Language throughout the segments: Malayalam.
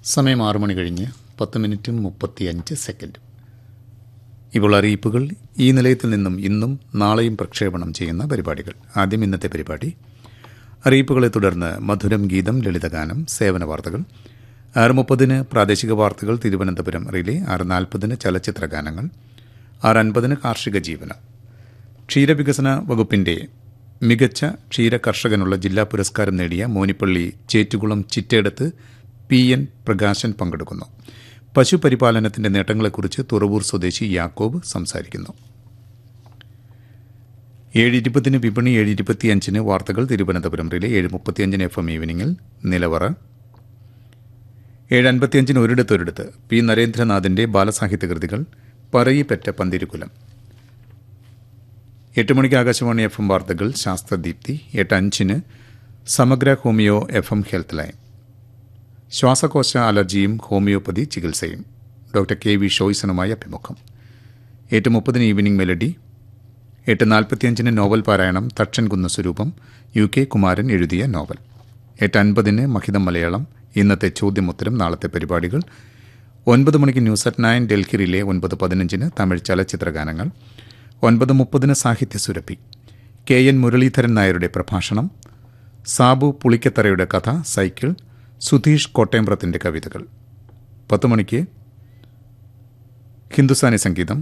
സമയം ആറു മണി കഴിഞ്ഞ് പത്ത് മിനിറ്റും മുപ്പത്തിയഞ്ച് സെക്കൻഡ് ഇപ്പോൾ അറിയിപ്പുകൾ ഈ നിലയത്തിൽ നിന്നും ഇന്നും നാളെയും പ്രക്ഷേപണം ചെയ്യുന്ന പരിപാടികൾ ആദ്യം ഇന്നത്തെ പരിപാടി അറിയിപ്പുകളെ തുടർന്ന് മധുരം ഗീതം ലളിതഗാനം സേവന വാർത്തകൾ ആറ് മുപ്പതിന് പ്രാദേശിക വാർത്തകൾ തിരുവനന്തപുരം റിലേ ആറ് നാൽപ്പതിന് ചലച്ചിത്ര ഗാനങ്ങൾ ആറ് അൻപതിന് കാർഷിക ജീവനം ക്ഷീരവികസന വകുപ്പിന്റെ മികച്ച ക്ഷീര കർഷകനുള്ള ജില്ലാ പുരസ്കാരം നേടിയ മോനിപ്പള്ളി ചേറ്റുകുളം ചിറ്റേടത്ത് പി എൻ പ്രകാശൻ പങ്കെടുക്കുന്നു പശുപരിപാലനത്തിന്റെ നേട്ടങ്ങളെക്കുറിച്ച് തുറവൂർ സ്വദേശി യാക്കോബ് സംസാരിക്കുന്നു ഏഴ് ഇരുപതിന് വിപണി ഏഴ് ഇരുപത്തിയഞ്ചിന് വാർത്തകൾ തിരുവനന്തപുരം റിലെ ഏഴ് മുപ്പത്തിയഞ്ചിന് എഫ് എം ഈവനിങ്ങിൽ നിലവറ ഏഴ് അൻപത്തിയഞ്ചിന് ഒരിടത്തൊരിടത്ത് പി നരേന്ദ്രനാഥിന്റെ ബാലസാഹിത്യ കൃതികൾ പറയിപ്പറ്റ പന്തിരുകുലം എട്ട് മണിക്ക് ആകാശവാണി എഫ് എം വാർത്തകൾ ശാസ്ത്രദീപ്തി എട്ട് അഞ്ചിന് സമഗ്ര homeo F M health line ശ്വാസകോശ അലർജിയും ഹോമിയോപ്പതി ചികിത്സയും ഡോക്ടർ കെ വി ഷോയ്സണുമായി അഭിമുഖം എട്ട് മുപ്പതിന് ഈവനിംഗ് മെലഡി എട്ട് നാൽപ്പത്തിയഞ്ചിന് നോവൽ പാരായണം തക്ഷൻ കുന്ന സ്വരൂപം യു കെ കുമാരൻ എഴുതിയ നോവൽ എട്ട് അൻപതിന് മഹിതം മലയാളം ഇന്നത്തെ ചോദ്യമുത്തരം നാളത്തെ പരിപാടികൾ ഒൻപത് മണിക്ക് ന്യൂസ് അറ്റ് നയൻ ഡൽഹിയിലെ ഒൻപത് പതിനഞ്ചിന് തമിഴ് ചലച്ചിത്ര ഗാനങ്ങൾ ഒൻപത് മുപ്പതിന് സാഹിത്യ സുരഭി കെ എൻ മുരളീധരൻ നായരുടെ പ്രഭാഷണം സാബു പുളിക്കത്തറയുടെ കഥ സൈക്കിൾ സുധീഷ് കോട്ടയമ്പ്രത്തിന്റെ കവിതകൾ പത്ത് മണിക്ക് ഹിന്ദുസ്ഥാനി സംഗീതം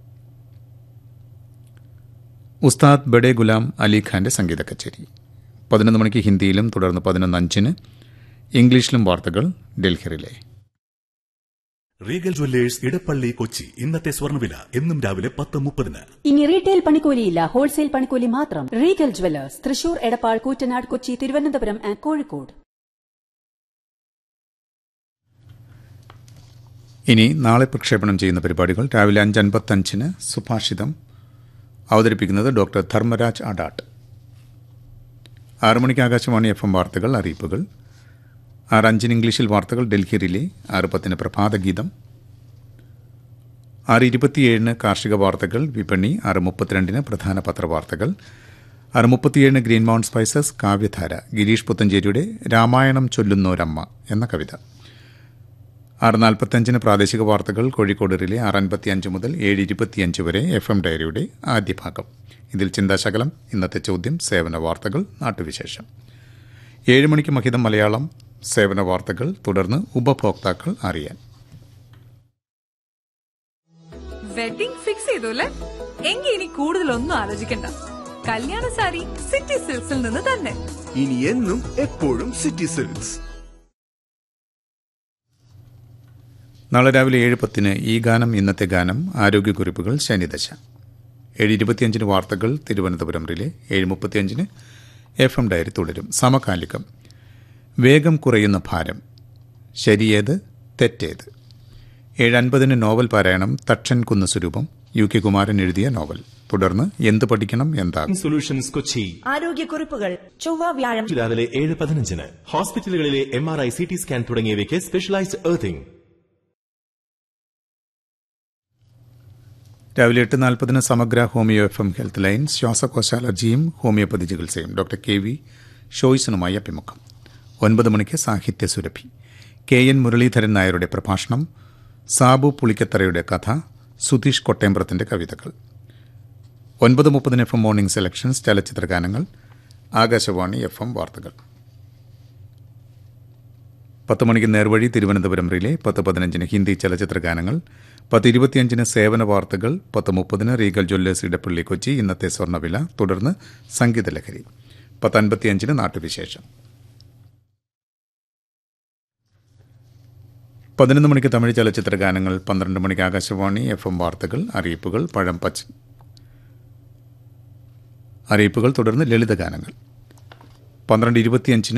ഉസ്താദ് ബഡേ ഗുലാം അലി ഖാന്റെ സംഗീത കച്ചേരി പതിനൊന്ന് മണിക്ക് ഹിന്ദിയിലും തുടർന്ന് പതിനൊന്ന് അഞ്ചിന് ഇംഗ്ലീഷിലും വാർത്തകൾ ഡൽഹിയിലെ റീഗൽ ജ്വല്ലേഴ്സ് ഇടപ്പള്ളി കൊച്ചി ഇന്നത്തെ സ്വർണ്ണവില എന്നും രാവിലെ പത്ത് മുപ്പതിന് ഇനി റീറ്റെയിൽ പണിക്കൂലിയില്ല ഹോൾസെയിൽ പണിക്കൂലി മാത്രം Regal Jewellers Thrissur Edappal Koottanad Kochi Thiruvananthapuram and Kozhikode ഇനി നാളെ പ്രക്ഷേപണം ചെയ്യുന്ന പരിപാടികൾ രാവിലെ അഞ്ച് അൻപത്തഞ്ചിന് സുഭാഷിതം അവതരിപ്പിക്കുന്നത് ഡോക്ടർ ധർമ്മരാജ് അഡാട്ട് ആറ് മണിക്ക് ആകാശവാണി എഫ് എം വാർത്തകൾ അറിയിപ്പുകൾ ആറ് അഞ്ചിന് ഇംഗ്ലീഷിൽ വാർത്തകൾ ഡൽഹി റിലേ ആറ് പത്തിന് പ്രഭാതഗീതം ആറ് ഇരുപത്തിയേഴിന് കാർഷിക വാർത്തകൾ വിപണി ആറ് മുപ്പത്തിരണ്ടിന് പ്രധാന പത്രവാർത്തകൾ ആറ് മുപ്പത്തിയേഴിന് ഗ്രീൻ മൗണ്ട് സ്പൈസസ് കാവ്യധാര ഗിരീഷ് പുത്തഞ്ചേരിയുടെ രാമായണം ചൊല്ലുന്നോരമ്മ എന്ന കവിത ആറ് നാൽപ്പത്തഞ്ചിന് പ്രാദേശിക വാർത്തകൾ കോഴിക്കോട് റിലേ ആറ് അൻപത്തിയഞ്ച് മുതൽ ഏഴ് ഇരുപത്തിയഞ്ച് വരെ എഫ് എം ഡയറിയുടെ ആദ്യ ഭാഗം ഇതിൽ ചിന്താശകലം ഇന്നത്തെ ചോദ്യം സേവന വാർത്തകൾ നാട്ടുവിശേഷം ഏഴ് മണിക്ക് മഹിതം മലയാളം സേവന വാർത്തകൾ തുടർന്ന് ഉപഭോക്താക്കൾ അറിയാൻ വെഡിംഗ് ഫിക്സ് ചെയ്തു അല്ലേ എങ്കിൽ ഇനി കൂടുതലൊന്നും ആലോചിക്കണ്ട കല്യാണ സാരി സിറ്റി സിൽക്സിൽ നിന്ന് തന്നെ ഇനി എന്നും എപ്പോഴും സിറ്റി സിൽക്സ് നാളെ രാവിലെ ഏഴ് പത്തിന് ഈ ഗാനം ഇന്നത്തെ ഗാനം ആരോഗ്യക്കുറിപ്പുകൾ ശനിദശ ഏഴ് ഇരുപത്തിയഞ്ചിന് വാർത്തകൾ തിരുവനന്തപുരം റിലേ ഏഴ് മുപ്പത്തിയഞ്ചിന് എഫ് എം ഡയറി തുടരും സമകാലികം വേഗം കുറയുന്ന ഭാരം ശരിയേത് തെറ്റേത് ഏഴ് അൻപതിന് നോവൽ പാരായണം തക്ഷൻ കുന്ന സ്വരൂപം യു കെ കുമാരൻ എഴുതിയ നോവൽ തുടർന്ന് എന്ത് പഠിക്കണം എന്താകും സൊല്യൂഷൻസ് കൊച്ചി ആരോഗ്യക്കുറിപ്പുകൾ ചൊവ്വ വ്യാഴം രാവിലെ ഏഴ് പതിനഞ്ചിന് ഹോസ്പിറ്റലുകളിലെ M R I C T scan തുടങ്ങിയവയ്ക്ക് സ്പെഷ്യലൈസ്ഡ് എർത്തിംഗ് രാവിലെ എട്ട് നാൽപ്പതിന് സമഗ്ര homeo F M health line ശ്വാസകോശ അലർജിയും ഹോമിയോപ്പതി ചികിത്സയും ഡോക്ടർ കെ വി ഷോയ്സണുമായി അഭിമുഖം ഒൻപത് മണിക്ക് സാഹിത്യ സുരഭി കെ എൻ മുരളീധരൻ നായരുടെ പ്രഭാഷണം സാബു പുളിക്കത്തറയുടെ കഥ സുധീഷ് കൊട്ടേമ്പ്രത്തിന്റെ കവിതകൾ ഒൻപത് മുപ്പതിന് എഫ് എം മോർണിംഗ് സെലക്ഷൻസ് ചലച്ചിത്ര ഗാനങ്ങൾ ആകാശവാണി എഫ് എം വാർത്തകൾ പത്ത് മണിക്ക് നേർവഴി തിരുവനന്തപുരം റിലേ പത്ത് പതിനഞ്ചിന് ഹിന്ദി ചലച്ചിത്ര ഗാനങ്ങൾ പത്ത് ഇരുപത്തിയഞ്ചിന് സേവന വാർത്തകൾ പത്ത് മുപ്പതിന് റീഗൽ ജ്വല്ലേഴ്സ് ഇടപ്പള്ളി കൊച്ചി ഇന്നത്തെ സ്വർണ്ണവില തുടർന്ന് സംഗീതലഹരി പത്ത് അൻപത്തിയഞ്ചിന് നാട്ടുവിശേഷം പതിനൊന്ന് മണിക്ക് തമിഴ് ചലച്ചിത്ര ഗാനങ്ങൾ പന്ത്രണ്ട് മണിക്ക് ആകാശവാണി എഫ് എം വാർത്തകൾ അറിയിപ്പുകൾ പഴം പച്ച അറിയിപ്പുകൾ തുടർന്ന് ലളിതഗാനങ്ങൾ പന്ത്രണ്ട് ഇരുപത്തിയഞ്ചിന്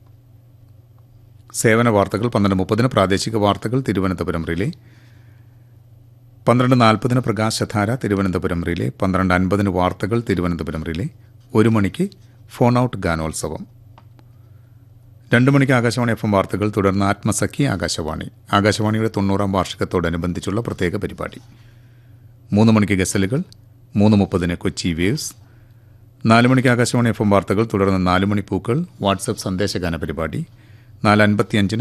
സേവന വാർത്തകൾ പന്ത്രണ്ട് മുപ്പതിന് പ്രാദേശിക വാർത്തകൾ തിരുവനന്തപുരം റിലേ പന്ത്രണ്ട് നാൽപ്പതിന് പ്രകാശധാര തിരുവനന്തപുരം റിലേ പന്ത്രണ്ട് അൻപതിന് വാർത്തകൾ തിരുവനന്തപുരം റിലേ ഒരു മണിക്ക് ഫോൺ ഔട്ട് ഗാനോത്സവം രണ്ട് മണിക്ക് ആകാശവാണി എഫ് എം വാർത്തകൾ തുടർന്ന് ആത്മസഖി ആകാശവാണി ആകാശവാണിയുടെ തൊണ്ണൂറാം വാർഷികത്തോടനുബന്ധിച്ചുള്ള പ്രത്യേക പരിപാടി മൂന്ന് മണിക്ക് ഗസലുകൾ മൂന്ന് മുപ്പതിന് കൊച്ചി വേവ്സ് നാല് മണിക്ക് ആകാശവാണി എഫ് എം വാർത്തകൾ തുടർന്ന് നാല് മണി പൂക്കൾ വാട്സപ്പ് സന്ദേശഗാന പരിപാടി നാല് അൻപത്തിയഞ്ചിന്